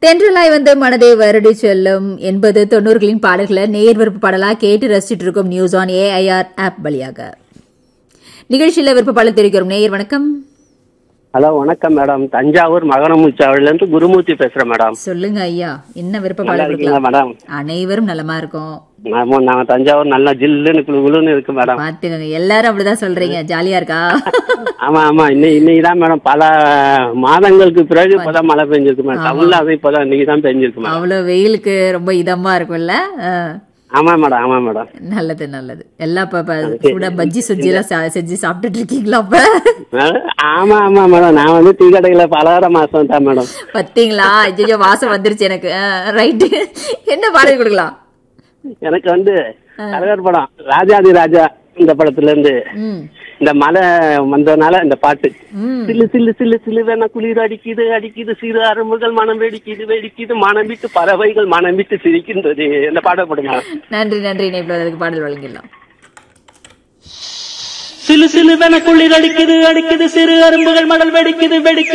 தென்றலாய் வந்து மனதை வருடி செல்லும் எண்பது தொண்ணூறுகளின் பாடல்களை நேர் விருப்ப பாடலா கேட்டு ரசிச்சிட்டு இருக்கும் நியூஸ் ஆன் ஏஐஆர் ஆப் வழியாக நிகழ்ச்சியில விருப்ப பாடல் தெரிவிக்கிறோம் நேயர் வணக்கம் ஹலோ வணக்கம் மேடம் தஞ்சாவூர் மகரமுச்சாவில இருந்து குருமூர்த்தி பேசுறேன் மேடம் சொல்லுங்க ஐயா என்ன விருப்ப நல்லா பாடல் இருக்கீங்களா கொடுக்கலாம் மேடம் அனைவரும் நலமா இருக்கும் ஆமா நாங்க தஞ்சாவூர் நல்லா ஜில்லுன்னு குளு குளுன்னு இருக்கு மேடம் பாத்துக்கோங்க எல்லாரும் அப்படிதான் சொல்றீங்க ஜாலியா இருக்கா ஆமா ஆமா இன்னைக்கு இன்னைக்கு தான் மேடம் பல மாதங்களுக்கு பிறகு இப்பதான் மழை பெஞ்சிருக்கு மேடம் தமிழ்ல அது இப்பதான் இன்னைக்கு தான் பெஞ்சிருக்கு மேடம் அவ்வளவு வெயிலுக்கு ரொம்ப இதமா இருக்கும்ல ஆ. ஆமா மேடம் ஆமா மேடம் நல்லது நல்லது எல்லாம் இப்ப இப்ப சூடா பஜ்ஜி சுஜ்ஜி எல்லாம் சா- செஞ்சு சாப்பிட்டுட்டு இருக்கீங்களா அப்ப மேடம், ஆமா ஆமா மேடம் நான் வந்து டீ கடையில பலகார மாசம் தான் மேடம் பாத்தீங்களா ஐயோ வாசம் வந்துருச்சு எனக்கு ரைட்டு என்ன பாடல் கொடுக்கலாம் எனக்கு வந்து கலகர் படம் ராஜாதி ராஜா இந்த படத்துல இருந்து ம் இந்த மழை வந்ததுனால இந்த பாட்டு ம் சில்லு சில்லு சில்லு சில்லு வேணா குளிர் அடிக்குது அடிக்குது சிறு அரும்புகள் மனம் வெடிக்குது வெடிக்குது மனம் விட்டு பறவைகள் மனம் விட்டு சிரிக்கின்றது இந்த பாட போடுங்க நன்றி நன்றி இணைப்பில் அதுக்கு பாடல் வழங்கிடலாம் சிலு சிலுவென குளிர் அடிக்குது அடிக்குது சிறு அரும்புகள் மடல் வெடிக்குது வெடிக்குது